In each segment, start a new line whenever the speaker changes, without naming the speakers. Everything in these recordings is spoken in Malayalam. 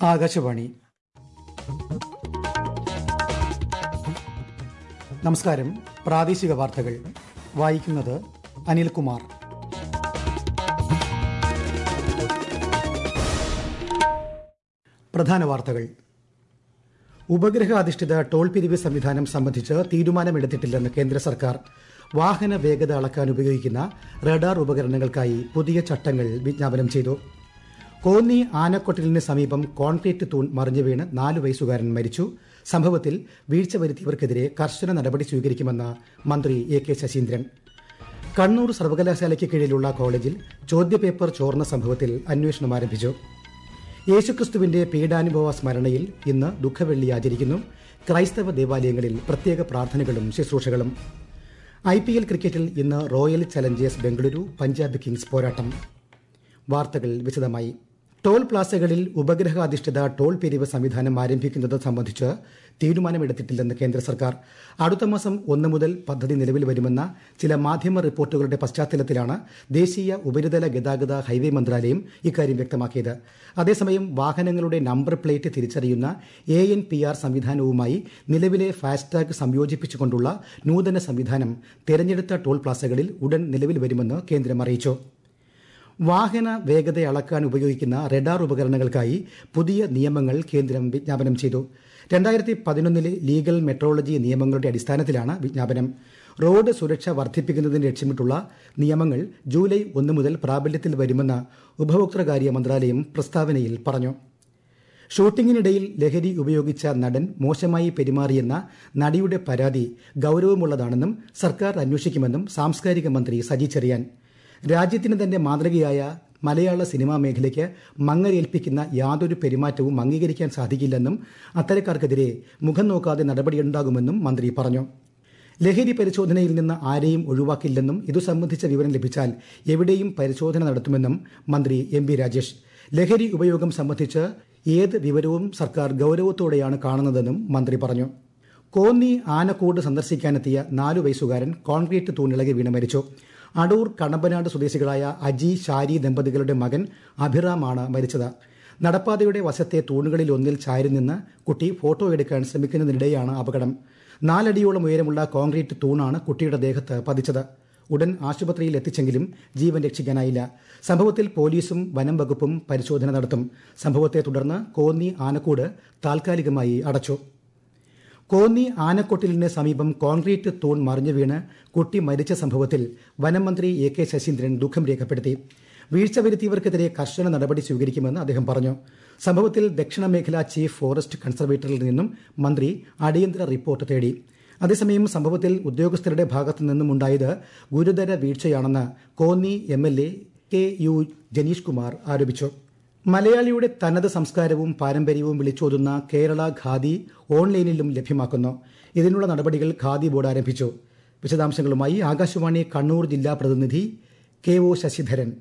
ആകാശവാണി നമസ്കാരം പ്രാദേശിക വാർത്തകൾ വായിക്കുന്നത് അനിൽകുമാർ പ്രധാന വാർത്തകൾ ഉപഗ്രഹാധിഷ്ഠിത ടോൾ പിരിവ് സംവിധാനം സംബന്ധിച്ച് തീരുമാനമെടുത്തിട്ടില്ലെന്ന് കേന്ദ്ര സർക്കാർ വാഹന വേഗത അളക്കാൻ ഉപയോഗിക്കുന്ന റഡാർ ഉപകരണങ്ങൾക്കായി പുതിയ ചട്ടങ്ങൾ വിജ്ഞാപനം ചെയ്തു കോന്നി ആനക്കൊട്ടിലിന് സമീപം കോൺക്രീറ്റ് തൂൺ മറിഞ്ഞു വീണ് നാല് വയസ്സുകാരൻ മരിച്ചു സംഭവത്തിൽ വീഴ്ച വരുത്തിയവർക്കെതിരെ കർശന നടപടി സ്വീകരിക്കുമെന്ന് മന്ത്രി എ കെ ശശീന്ദ്രൻ കണ്ണൂർ സർവകലാശാലയ്ക്ക് കീഴിലുള്ള കോളേജിൽ ചോദ്യപേപ്പർ ചോർന്ന സംഭവത്തിൽ അന്വേഷണം ആരംഭിച്ചു യേശുക്രിസ്തുവിന്റെ പീഡാനുഭവ സ്മരണയിൽ ഇന്ന് ദുഃഖവെള്ളി ആചരിക്കുന്നു ക്രൈസ്തവ ദേവാലയങ്ങളിൽ പ്രത്യേക പ്രാർത്ഥനകളും ശുശ്രൂഷകളും ഐ പി എൽ ക്രിക്കറ്റിൽ ഇന്ന് Royal Challengers Bengaluru Punjab Kings പോരാട്ടം വാർത്തകൾ വിശദമായി ടോൾ പ്ലാസകളിൽ ഉപഗ്രഹാധിഷ്ഠിത ടോൾ പിരിവ് സംവിധാനം ആരംഭിക്കുന്നത് സംബന്ധിച്ച് തീരുമാനമെടുത്തിട്ടില്ലെന്ന് കേന്ദ്ര സർക്കാർ അടുത്ത മാസം ഒന്ന് മുതൽ പദ്ധതി നിലവിൽ വരുമെന്ന ചില മാധ്യമ റിപ്പോർട്ടുകളുടെ പശ്ചാത്തലത്തിലാണ് ദേശീയ ഉപരിതല ഗതാഗത ഹൈവേ മന്ത്രാലയം ഇക്കാര്യം വ്യക്തമാക്കിയത് അതേസമയം വാഹനങ്ങളുടെ നമ്പർ പ്ലേറ്റ് തിരിച്ചറിയുന്ന എ എൻ പി ആർ സംവിധാനവുമായി നിലവിലെ ഫാസ്ടാഗ് സംയോജിപ്പിച്ചുകൊണ്ടുള്ള നൂതന സംവിധാനം തെരഞ്ഞെടുത്ത ടോൾ പ്ലാസകളിൽ ഉടൻ നിലവിൽ വരുമെന്ന് കേന്ദ്രം അറിയിച്ചു വാഹന വേഗത അളക്കാൻ ഉപയോഗിക്കുന്ന റഡാർ ഉപകരണങ്ങൾക്കായി പുതിയ നിയമങ്ങൾ കേന്ദ്രം വിജ്ഞാപനം ചെയ്തു രണ്ടായിരത്തി പതിനൊന്നിലെ ലീഗൽ മെട്രോളജി നിയമങ്ങളുടെ അടിസ്ഥാനത്തിലാണ് വിജ്ഞാപനം റോഡ് സുരക്ഷ വർദ്ധിപ്പിക്കുന്നതിന് ലക്ഷ്യമിട്ടുള്ള നിയമങ്ങൾ ജൂലൈ ഒന്ന് മുതൽ പ്രാബല്യത്തിൽ വരുമെന്ന് ഉപഭോക്തൃകാര്യ മന്ത്രാലയം പ്രസ്താവനയിൽ പറഞ്ഞു ഷൂട്ടിങ്ങിനിടയിൽ ലഹരി ഉപയോഗിച്ച നടൻ മോശമായി പെരുമാറിയെന്ന നടിയുടെ പരാതി ഗൌരവമുള്ളതാണെന്നും സർക്കാർ അന്വേഷിക്കുമെന്നും സാംസ്കാരിക മന്ത്രി സജി ചെറിയാൻ രാജ്യത്തിന് തന്നെ മാതൃകയായ മലയാള സിനിമാ മേഖലയ്ക്ക് മങ്ങലേൽപ്പിക്കുന്ന യാതൊരു പെരുമാറ്റവും അംഗീകരിക്കാൻ സാധിക്കില്ലെന്നും അത്തരക്കാർക്കെതിരെ മുഖം നോക്കാതെ നടപടിയുണ്ടാകുമെന്നും മന്ത്രി പറഞ്ഞു ലഹരി പരിശോധനയിൽ നിന്ന് ആരെയും ഒഴിവാക്കില്ലെന്നും ഇതു സംബന്ധിച്ച വിവരം ലഭിച്ചാൽ എവിടെയും പരിശോധന നടത്തുമെന്നും മന്ത്രി എം വി രാജേഷ് ലഹരി ഉപയോഗം സംബന്ധിച്ച് ഏത് വിവരവും സർക്കാർ ഗൌരവത്തോടെയാണ് കാണുന്നതെന്നും മന്ത്രി പറഞ്ഞു കോന്നി ആനക്കൂട് സന്ദർശിക്കാനെത്തിയ നാലു വയസ്സുകാരൻ കോൺക്രീറ്റ് തൂണിളകി വീണ് മരിച്ചു അടൂർ കണമ്പനാട് സ്വദേശികളായ അജി ഷാരി ദമ്പതികളുടെ മകൻ അഭിറാമാണ് മരിച്ചത് നടപ്പാതയുടെ വശത്തെ തൂണുകളിൽ ഒന്നിൽ ചാരി നിന്ന് കുട്ടി ഫോട്ടോ എടുക്കാൻ ശ്രമിക്കുന്നതിനിടെയാണ് അപകടം നാലടിയോളം ഉയരമുള്ള കോൺക്രീറ്റ് തൂണാണ് കുട്ടിയുടെ ദേഹത്ത് പതിച്ചത് ഉടൻ ആശുപത്രിയിൽ എത്തിച്ചെങ്കിലും ജീവൻ രക്ഷിക്കാനായില്ല സംഭവത്തിൽ പോലീസും വനം വകുപ്പും പരിശോധന നടത്തും സംഭവത്തെ തുടർന്ന് കോന്നി ആനക്കൂട് താൽക്കാലികമായി അടച്ചു കോന്നി ആനക്കൊട്ടിലിന് സമീപം കോൺക്രീറ്റ് തൂൺ മറിഞ്ഞു വീണ് കുട്ടി മരിച്ച സംഭവത്തിൽ വനം മന്ത്രി എ കെ ശശീന്ദ്രൻ ദുഃഖം രേഖപ്പെടുത്തി വീഴ്ച വരുത്തിയവർക്കെതിരെ കർശന നടപടി സ്വീകരിക്കുമെന്ന് അദ്ദേഹം പറഞ്ഞു സംഭവത്തിൽ ദക്ഷിണ മേഖല ചീഫ് ഫോറസ്റ്റ് കൺസർവേറ്ററിൽ നിന്നും മന്ത്രി അടിയന്തര റിപ്പോർട്ട് തേടി അതേസമയം സംഭവത്തിൽ ഉദ്യോഗസ്ഥരുടെ ഭാഗത്തു നിന്നും ഉണ്ടായത് ഗുരുതര വീഴ്ചയാണെന്ന് Konni M L A K U Janeesh Kumar ആരോപിച്ചു മലയാളിയുടെ തനത് സംസ്കാരവും പാരമ്പര്യവും വിളിച്ചോതുന്ന കേരള ഖാദി ഓൺലൈനിലും ലഭ്യമാക്കുന്നു ഇതിനുള്ള നടപടികൾ ഖാദി ബോർഡ് ആരംഭിച്ചു വിശദാംശങ്ങളുമായി ആകാശവാണി കണ്ണൂർ ജില്ലാ പ്രതിനിധി കെ ഒ ശശിധരൻ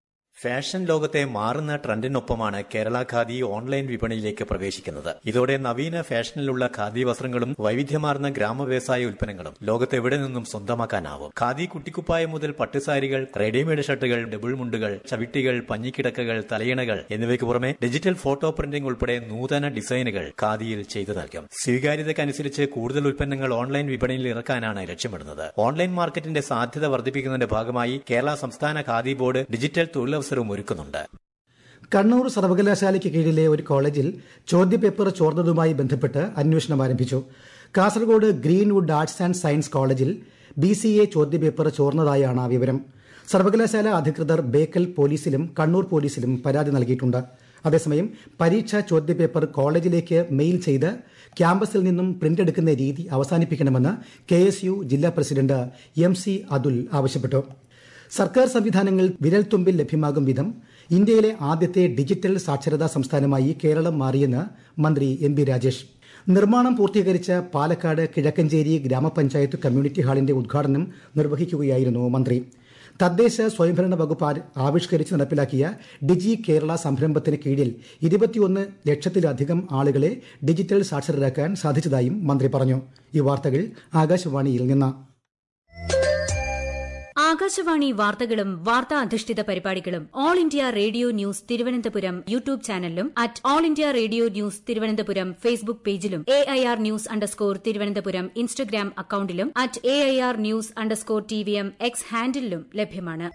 ഫാഷൻ ലോകത്തെ മാറുന്ന ട്രെൻഡിനൊപ്പമാണ് കേരള ഖാദി ഓൺലൈൻ വിപണിയിലേക്ക് പ്രവേശിക്കുന്നത് ഇതോടെ നവീന ഫാഷനിലുള്ള ഖാദി വസ്ത്രങ്ങളും വൈവിധ്യമാർന്ന ഗ്രാമ വ്യവസായ ഉൽപ്പന്നങ്ങളും ലോകത്തെവിടെ നിന്നും സ്വന്തമാക്കാനാവും ഖാദി കുട്ടിക്കുപ്പായം മുതൽ പട്ടുസാരികൾ റെഡിമെയ്ഡ് ഷർട്ടുകൾ ഡബിൾ മുണ്ടുകൾ ചവിട്ടികൾ പഞ്ഞിക്കിടക്കകൾ തലയിണകൾ എന്നിവയ്ക്ക് പുറമെ ഡിജിറ്റൽ ഫോട്ടോ പ്രിന്റിംഗ് ഉൾപ്പെടെ നൂതന ഡിസൈനുകൾ ഖാദിയിൽ ചെയ്തു നൽകും സ്വീകാര്യതയ്ക്കനുസരിച്ച് കൂടുതൽ ഉൽപ്പന്നങ്ങൾ ഓൺലൈൻ വിപണിയിൽ ഇറക്കാനാണ് ലക്ഷ്യമിടുന്നത് ഓൺലൈൻ മാർക്കറ്റിന്റെ സാധ്യത വർദ്ധിപ്പിക്കുന്നതിന്റെ ഭാഗമായി കേരള സംസ്ഥാന ഖാദി ബോർഡ് ഡിജിറ്റൽ തൊഴിലവസരവും ഒരുക്കുന്നുണ്ട്
കണ്ണൂർ സർവകലാശാലയ്ക്ക് കീഴിലെ ഒരു കോളേജിൽ ചോദ്യപേപ്പർ ചോർന്നതുമായി ബന്ധപ്പെട്ട് അന്വേഷണം ആരംഭിച്ചു Kasaragod Greenwood arts and science കോളേജിൽ ബി സി എ ചോദ്യപേപ്പർ ചോർന്നതായാണ് വിവരം സർവകലാശാല അധികൃതർ ബേക്കൽ പോലീസിലും കണ്ണൂർ പോലീസിലും പരാതി നൽകിയിട്ടുണ്ട് അതേസമയം പരീക്ഷാ ചോദ്യപേപ്പർ കോളേജിലേക്ക് മെയിൽ ചെയ്ത് ക്യാമ്പസിൽ നിന്നും പ്രിന്റ് എടുക്കുന്ന രീതി അവസാനിപ്പിക്കണമെന്ന് കെ എസ് യു ജില്ലാ പ്രസിഡന്റ് എം സി അതുൽ ആവശ്യപ്പെട്ടു സർക്കാർ സംവിധാനങ്ങൾ വിരൽത്തുമ്പിൽ ലഭ്യമാകും വിധം ഇന്ത്യയിലെ ആദ്യത്തെ ഡിജിറ്റൽ സാക്ഷരതാ സംസ്ഥാനമായി കേരളം മാറിയെന്ന് മന്ത്രി എം ബി രാജേഷ് നിർമ്മാണം പൂർത്തീകരിച്ച പാലക്കാട് കിഴക്കഞ്ചേരി ഗ്രാമപഞ്ചായത്ത് കമ്മ്യൂണിറ്റി ഹാളിന്റെ ഉദ്ഘാടനം നിർവഹിക്കുകയായിരുന്നു മന്ത്രി തദ്ദേശ സ്വയംഭരണ വകുപ്പ് ആവിഷ്കരിച്ച് നടപ്പിലാക്കിയ ഡിജി കേരള സംരംഭത്തിന് കീഴിൽ ഇരുപത്തിയൊന്ന് ലക്ഷത്തിലധികം ആളുകളെ ഡിജിറ്റൽ സാക്ഷരരാക്കാൻ സാധിച്ചതായും മന്ത്രി പറഞ്ഞു ഈ വാർത്തകൾ ആകാശവാണിയിൽ നിന്ന്
ആകാശവാണി വാർത്തകളും വാർത്താ അധിഷ്ഠിത പരിപാടികളും all India radio news Thiruvananthapuram YouTube ചാനലിലും at all India radio news Thiruvananthapuram Facebook പേജിലും A I R news underscore Thiruvananthapuram Instagram അക്കൌണ്ടിലും at A I R news underscore T V M X ഹാൻഡിലും ലഭ്യമാണ്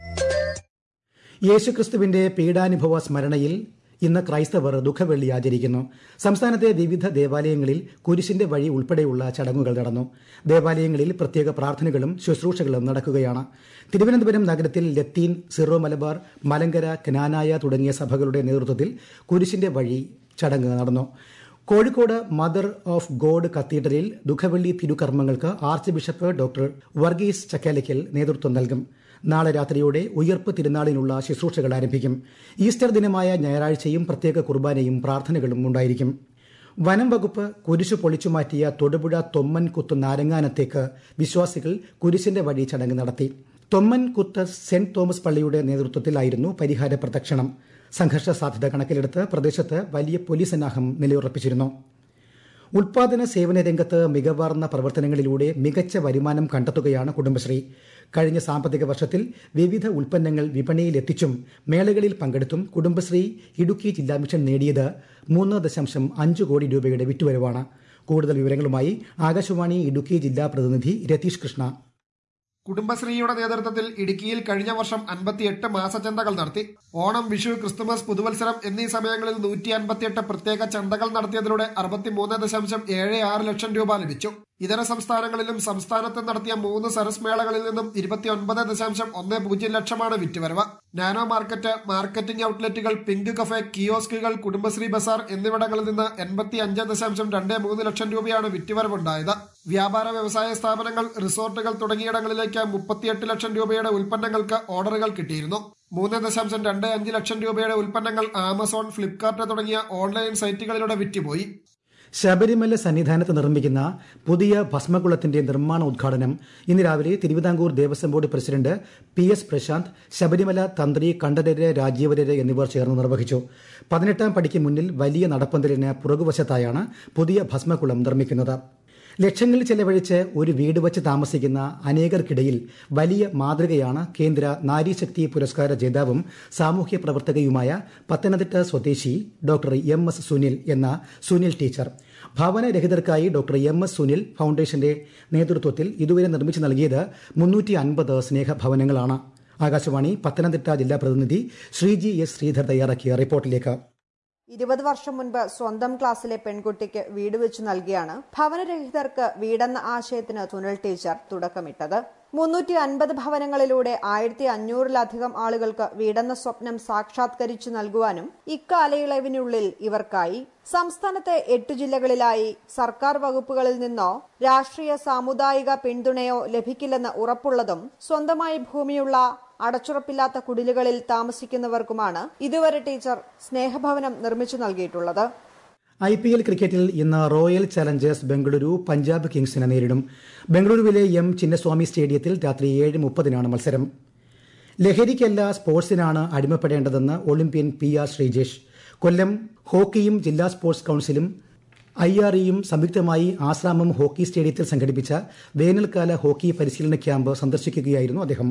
യേശുക്രിസ്തുവിന്റെ പീഡാനുഭവ സ്മരണയിൽ ഇന്ന് ക്രൈസ്തവർ ദുഃഖവെള്ളി ആചരിക്കുന്നു സംസ്ഥാനത്തെ വിവിധ ദേവാലയങ്ങളിൽ കുരിശിന്റെ വഴി ഉൾപ്പെടെയുള്ള ചടങ്ങുകൾ നടന്നു ദേവാലയങ്ങളിൽ പ്രത്യേക പ്രാർത്ഥനകളും ശുശ്രൂഷകളും നടക്കുകയാണ് തിരുവനന്തപുരം നഗരത്തിൽ ലത്തീൻ സിറോ മലബാർ മലങ്കര ക്നാനായ തുടങ്ങിയ സഭകളുടെ നേതൃത്വത്തിൽ കുരിശിന്റെ വഴി ചടങ്ങ് നടന്നു കോഴിക്കോട് മദർ ഓഫ് ഗോഡ് കത്തീഡ്രലിൽ ദുഃഖവെള്ളി തിരുകർമ്മങ്ങൾക്ക് archbishop doctor Varghese Chakkalakkal നേതൃത്വം നൽകും നാളെ രാത്രിയോടെ ഉയർപ്പ് തിരുനാളിനുള്ള ശുശ്രൂഷകൾ ആരംഭിക്കും ഈസ്റ്റർ ദിനമായ ഞായറാഴ്ചയും പ്രത്യേക കുർബാനയും പ്രാർത്ഥനകളും ഉണ്ടായിരിക്കും വനം വകുപ്പ് കുരിശു പൊളിച്ചു മാറ്റിയ തൊടുപുഴ തൊമ്മൻകുത്ത് നാരങ്ങാനത്തേക്ക് വിശ്വാസികൾ കുരിശിന്റെ വഴി ചടങ്ങ് നടത്തി തൊമ്മൻകുത്ത് സെന്റ് തോമസ് പള്ളിയുടെ നേതൃത്വത്തിലായിരുന്നു പരിഹാര പ്രദക്ഷിണം സംഘർഷ സാധ്യത കണക്കിലെടുത്ത് പ്രദേശത്ത് വലിയ പോലീസ് സന്നാഹം നിലയുറപ്പിച്ചിരുന്നു ഉൽപാദന സേവന രംഗത്ത് മികവാർന്ന പ്രവർത്തനങ്ങളിലൂടെ മികച്ച വരുമാനം കണ്ടെത്തുകയാണ് കുടുംബശ്രീ കഴിഞ്ഞ സാമ്പത്തിക വർഷത്തിൽ വിവിധ ഉൽപ്പന്നങ്ങൾ വിപണിയിലെത്തിച്ചും മേളകളിൽ പങ്കെടുത്തും കുടുംബശ്രീ ഇടുക്കി ജില്ലാ മിഷൻ നേടിയത് മൂന്ന് ദശാംശം അഞ്ച് കോടി രൂപയുടെ വിറ്റുവരവാണ് കൂടുതൽ വിവരങ്ങളുമായി ആകാശവാണി ഇടുക്കി ജില്ലാ പ്രതിനിധി രതീഷ് കൃഷ്ണ
കുടുംബശ്രീയുടെ നേതൃത്വത്തിൽ ഇടുക്കിയിൽ കഴിഞ്ഞ വർഷം അൻപത്തിയെട്ട് മാസചന്തകൾ നടത്തി ഓണം വിഷു ക്രിസ്തുമസ് പുതുവത്സരം എന്നീ സമയങ്ങളിൽ നൂറ്റി അൻപത്തിയെട്ട് പ്രത്യേക ചന്തകൾ നടത്തിയതിലൂടെ അറുപത്തിമൂന്ന് ദശാംശം ഏഴ് ആറ് ലക്ഷം രൂപ ലഭിച്ചു ഇതര സംസ്ഥാനങ്ങളിലും സംസ്ഥാനത്ത് നടത്തിയ മൂന്ന് സരസ് മേളകളിൽ നിന്നും ഇരുപത്തിയൊൻപത് ദശാംശം ഒന്ന് പൂജ്യം ലക്ഷമാണ് വിറ്റുവരവ് നാനോ മാർക്കറ്റ് മാർക്കറ്റിംഗ് ഔട്ട്ലെറ്റുകൾ പിങ്ക് കഫേ കിയോസ്കുകൾ കുടുംബശ്രീ ബസാർ എന്നിവിടങ്ങളിൽ നിന്ന് എൺപത്തി അഞ്ച് ദശാംശം രണ്ട് മൂന്ന് ലക്ഷം രൂപയാണ് വിറ്റുവരവുണ്ടായത് വ്യാപാര വ്യവസായ സ്ഥാപനങ്ങൾ റിസോർട്ടുകൾ തുടങ്ങിയിടങ്ങളിലേക്ക് മുപ്പത്തിയെട്ട് ലക്ഷം രൂപയുടെ ഉൽപ്പന്നങ്ങൾക്ക് ഓർഡറുകൾ കിട്ടിയിരുന്നു മൂന്ന് ദശാംശം രണ്ട് അഞ്ച് ലക്ഷം രൂപയുടെ ഉൽപ്പന്നങ്ങൾ ആമസോൺ ഫ്ലിപ്കാർട്ട് തുടങ്ങിയ ഓൺലൈൻ സൈറ്റുകളിലൂടെ വിറ്റുപോയി
ശബരിമല സന്നിധാനത്ത് നിർമ്മിക്കുന്ന പുതിയ ഭസ്മകുളത്തിന്റെ നിർമ്മാണ ഉദ്ഘാടനം ഇന്ന് രാവിലെ Thiruvithamkoor Devaswom board president P S Prashanth Sabarimala തന്ത്രി കണ്ഠരര് രാജീവരര് എന്നിവർ ചേർന്ന് നിർവഹിച്ചു പതിനെട്ടാം പടിക്ക് മുന്നിൽ വലിയ നടപ്പന്തലിന് പുറകുവശത്തായാണ് പുതിയ ഭസ്മകുളം നിർമ്മിക്കുന്നത് ലക്ഷങ്ങൾ ചെലവഴിച്ച് ഒരു വീട് വച്ച് താമസിക്കുന്ന അനേകർക്കിടയിൽ വലിയ മാതൃകയാണ് കേന്ദ്ര നാരീശക്തി പുരസ്കാര ജേതാവും സാമൂഹ്യ പ്രവർത്തകയുമായ പത്തനംതിട്ട സ്വദേശി ഡോക്ടർ എം എസ് സുനിൽ എന്ന സുനിൽ ടീച്ചർ ഭവനരഹിതർക്കായി ഡോക്ടർ എം എസ് സുനിൽ ഫൗണ്ടേഷന്റെ നേതൃത്വത്തിൽ ഇതുവരെ നിർമ്മിച്ചു നൽകിയത് മുന്നൂറ്റി അൻപത് സ്നേഹഭവനങ്ങളാണ് ആകാശവാണി പത്തനംതിട്ട ജില്ലാ പ്രതിനിധി ശ്രീജി എസ് ശ്രീധർ തയ്യാറാക്കിയ റിപ്പോർട്ടിലേക്ക്
ഇരുപത് വർഷം മുൻപ് സ്വന്തം ക്ലാസ്സിലെ പെൺകുട്ടിക്ക് വീട് വെച്ചു നൽകിയാണ് ഭവനരഹിതർക്ക് വീടെന്ന ആശയത്തിന് തുനൽ ടീച്ചർ തുടക്കമിട്ടത് മുന്നൂറ്റി അൻപത് ഭവനങ്ങളിലൂടെ ആയിരത്തി അഞ്ഞൂറിലധികം ആളുകൾക്ക് വീടെന്ന സ്വപ്നം സാക്ഷാത്കരിച്ചു നൽകുവാനും ഇക്കാലയളവിനുള്ളിൽ ഇവർക്കായി സംസ്ഥാനത്തെ എട്ടു ജില്ലകളിലായി സർക്കാർ വകുപ്പുകളിൽ നിന്നോ രാഷ്ട്രീയ സാമുദായിക പിന്തുണയോ ലഭിക്കില്ലെന്ന് ഉറപ്പുള്ളതും സ്വന്തമായി ഭൂമിയുള്ള അടച്ചുറപ്പില്ലാത്ത കുടിലുകളിൽ താമസിക്കുന്നവർക്കുമാണ് ഇതുവരെ ടീച്ചർ സ്നേഹഭവനം നിർമ്മിച്ചു നൽകിയിട്ടുള്ളത്
ഐ പി എൽ ക്രിക്കറ്റിൽ ഇന്ന് റോയൽ ചലഞ്ചേഴ്സ് ബംഗളൂരു പഞ്ചാബ് കിങ്സിനെ നേരിടും ബംഗളൂരുവിലെ എം ചിന്നസ്വാമി സ്റ്റേഡിയത്തിൽ രാത്രി ഏഴ് മുപ്പതിനാണ് മത്സരം ലഹരിക്കല്ല സ്പോർട്സിനാണ് അടിമപ്പെടേണ്ടതെന്ന് Olympian P R Sreejesh Kollam ഹോക്കിയും ജില്ലാ സ്പോർട്സ് കൌൺസിലും ഐ ആർ ഇയും സംയുക്തമായി ആശ്രാമം ഹോക്കി സ്റ്റേഡിയത്തിൽ സംഘടിപ്പിച്ച വേനൽക്കാല ഹോക്കി പരിശീലന ക്യാമ്പ് സന്ദർശിക്കുകയായിരുന്നു അദ്ദേഹം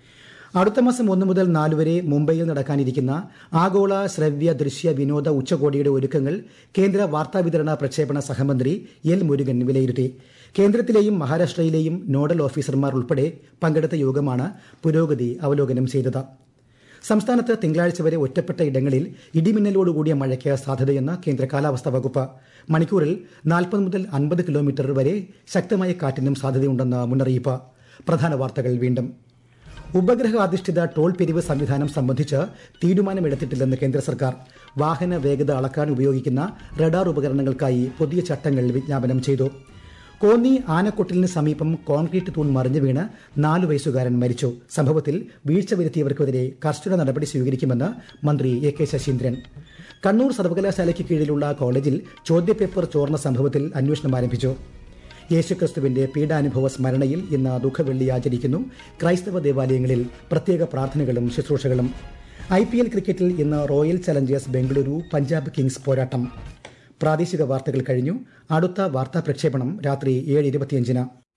അടുത്ത മാസം ഒന്ന് മുതൽ നാല് വരെ മുംബൈയിൽ നടക്കാനിരിക്കുന്ന ആഗോള ശ്രവ്യ ദൃശ്യ വിനോദ ഉച്ചകോടിയുടെ ഒരുക്കങ്ങൾ കേന്ദ്ര വാർത്താവിതരണ പ്രക്ഷേപണ സഹമന്ത്രി എൽ മുരുകൻ വിലയിരുത്തി കേന്ദ്രത്തിലെയും മഹാരാഷ്ട്രയിലെയും നോഡൽ ഓഫീസർമാർ ഉൾപ്പെടെ പങ്കെടുത്ത യോഗമാണ് പുരോഗതി അവലോകനം ചെയ്തത് സംസ്ഥാനത്ത് തിങ്കളാഴ്ച വരെ ഒറ്റപ്പെട്ട ഇടങ്ങളിൽ ഇടിമിന്നലോടുകൂടിയ മഴയ്ക്ക് സാധ്യതയെന്ന് കേന്ദ്ര കാലാവസ്ഥാ വകുപ്പ് മണിക്കൂറിൽ നാൽപ്പത് മുതൽ അൻപത് കിലോമീറ്റർ വരെ ശക്തമായ കാറ്റിനും സാധ്യതയുണ്ടെന്ന് മുന്നറിയിപ്പ് പ്രധാന വാർത്തകൾ വീണ്ടും ഉപഗ്രഹ അധിഷ്ഠിത ടോൾ പിരിവ് സംവിധാനം സംബന്ധിച്ച് തീരുമാനമെടുത്തിട്ടില്ലെന്ന് കേന്ദ്ര സർക്കാർ വാഹന വേഗത അളക്കാൻ ഉപയോഗിക്കുന്ന റഡാർ ഉപകരണങ്ങൾക്കായി പുതിയ ചട്ടങ്ങൾ വിജ്ഞാപനം ചെയ്തു കോന്നി ആനക്കൊട്ടിലിന് സമീപം കോൺക്രീറ്റ് തൂൺ മറിഞ്ഞു വീണ് നാലു വയസ്സുകാരൻ മരിച്ചു സംഭവത്തിൽ വീഴ്ച വരുത്തിയവർക്കെതിരെ കർശന നടപടി സ്വീകരിക്കുമെന്ന് മന്ത്രി എ കെ ശശീന്ദ്രൻ കണ്ണൂർ സർവകലാശാലയ്ക്ക് കീഴിലുള്ള കോളേജിൽ ചോദ്യപേപ്പർ ചോർന്ന സംഭവത്തിൽ അന്വേഷണം ആരംഭിച്ചു യേശുക്രിസ്തുവിന്റെ പീഡാനുഭവ സ്മരണയിൽ ഇന്ന് ദുഃഖവെള്ളി ആചരിക്കുന്നു ക്രൈസ്തവ ദേവാലയങ്ങളിൽ പ്രത്യേക പ്രാർത്ഥനകളും ശുശ്രൂഷകളും ഐ പി എൽ ക്രിക്കറ്റിൽ ഇന്ന് Royal Challengers Bengaluru Punjab Kings പോരാട്ടം പ്രാദേശിക വാർത്തകൾ കഴിഞ്ഞു അടുത്ത വാർത്താ പ്രക്ഷേപണം രാത്രി ഏഴ് ഇരുപത്തിയഞ്ചിന്